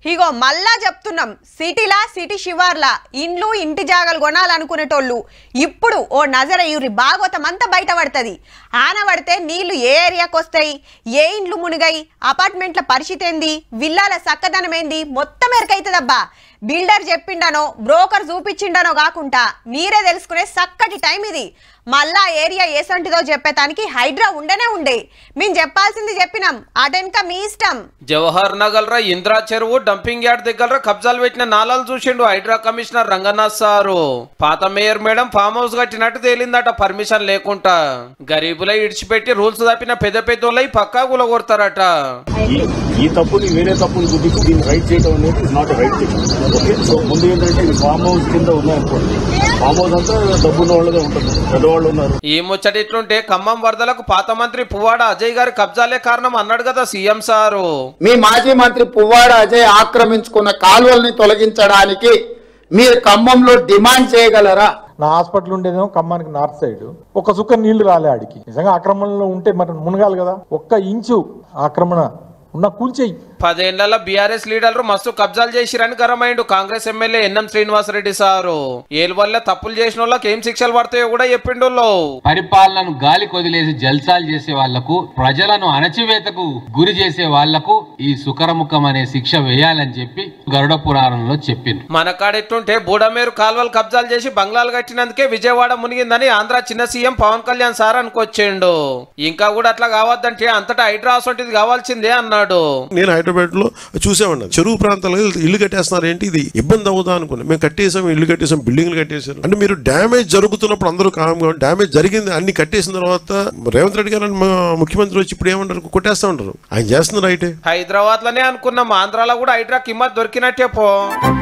ఇగో మళ్ళా చెప్తున్నాం సిటీలా సిటీ శివార్లా ఇండ్లు ఇంటి జాగాలు కొనాలనుకునేటోళ్ళు ఇప్పుడు ఓ నజర యూరి భాగవతం అంతా బయట పడుతుంది ఆన పడితే నీళ్లు ఏ ఏరియాకి వస్తాయి ఏ ఇండ్లు మునిగాయి అపార్ట్మెంట్ల పరిస్థితి ఏంది విల్లాల చక్కదనం ఏంది మొత్తం ఎరకైతుందబ్బా బిల్డర్ చెప్పిండనో బ్రోకర్ చూపించిండనో కాకుండా మీరే తెలుసుకునే చక్కటి టైం ఇది మళ్ళా ఏరియా ఏసంటిదో చెప్పేటానికి హైడ్రా ఉండనే ఉండే మేము చెప్పాల్సింది చెప్పినాం అటెన్క మీ ఇష్టం జవహర్ నగర్ రా ఇంద్రా చెరువు డంపింగ్ యార్డ్ దగ్గర కబ్జాలు పెట్టిన నాలాలు చూసిండు హైడ్రా కమిషనర్ రంగనాథ్ సారు పాత మేయర్ మేడం ఫామ్ హౌస్ కట్టినట్టు తేలిందట పర్మిషన్ లేకుండా గరీబులై ఇడిచిపెట్టి రూల్స్ తప్పిన పెద్ద పెద్దోళ్ళై పక్కా గులగొడతారట ఈ- ఈ తప్పుని వేరే తప్పుని గుర్తించి దీన్ని రైట్ చేయడం అనేది is not right thing okay so ముందు ఏంటంటే ఇది ఫామ్ హౌస్ కింద ఉన్నాయనుకోండి ఫామ్ హౌస్ అంతా డబ్బున్న వాళ్ళదే ఉంటుంది పెద్దవాళ్ళు ఉన్నారు ఈ ముచ్చట ఇట్లుంటే ఖమ్మం వరదలకు పాత మంత్రి పువ్వాడ అజయ్ గారి కబ్జాలే కారణం అన్నాడు కదా సీఎం సారు మీ మాజీ మంత్రి పువ్వాడ అజయ్ ఆక్రమించుకున్న కాలువల్ని తొలగించడానికి మీరు ఖమ్మంలో డిమాండ్ చేయగలరా నా హాస్పిటల్ ఉండేదేమో ఖమ్మానికి నార్త్ సైడ్ ఒక సుక్క నీళ్లు రాలే ఆడికి నిజంగా ఆక్రమణలో ఉంటే మరి మునగాలి కదా ఒక్క ఇంచు ఆక్రమణ ఉన్న కూల్చేయి పదేళ్ల బీఆర్ఎస్ లీడర్లు మస్తు కబ్జాలు చేసిరని గరమైండు Congress MLA NM Srinivasa Reddy sir ఏలు వల్ల తప్పులు చేసిన వాళ్ళకి ఏం శిక్షలు పడతాయో కూడా చెప్పిండు పరిపాలనను గాలి కొదిలేసి జల్సాలు చేసే వాళ్లకు ప్రజలను అణచివేతకు గురి చేసే వాళ్లకు ఈ సుకరముఖం అనే శిక్ష వేయాలని చెప్పి గరుడ పురాణంలో చెప్పింది మన కాడెట్టుంటే బూడమేరు కాల్వలు కబ్జాలు చేసి బంగ్లాలు కట్టినందుకే విజయవాడ మునిగిందని ఆంధ్ర చిన్న సీఎం పవన్ కళ్యాణ్ సార్ అనుకొచ్చిండు ఇంకా కూడా అట్లా కావద్దంటే అంతటా హైడ్రాస్ వంటిది కావాల్సిందే అన్నాడు నేను హైదరాబాద్ లో చూసామన్నా చెరువు ప్రాంతాల్లో ఇల్లు కట్టేస్తున్నారు ఏంటి ఇది ఇబ్బంది అవుదా అనుకున్నా మేము కట్టేసాం ఇల్లు కట్టేసాం బిల్డింగ్లు కట్టేసారు అంటే మీరు డ్యామేజ్ జరుగుతున్నప్పుడు అందరూ కామ్గా డ్యామేజ్ జరిగింది అన్ని కట్టేసిన తర్వాత రేవంత్ రెడ్డి గారు మా ముఖ్యమంత్రి వచ్చి ఇప్పుడు ఏమంటారు కొట్టేస్తా ఉంటారు ఆయన చేస్తున్నారు రైటే హైదరాబాద్ లోనే అనుకున్నాం ఆంధ్రాలో కూడా హైడ్రా కిమ్మత్ దొరికినట్టే పో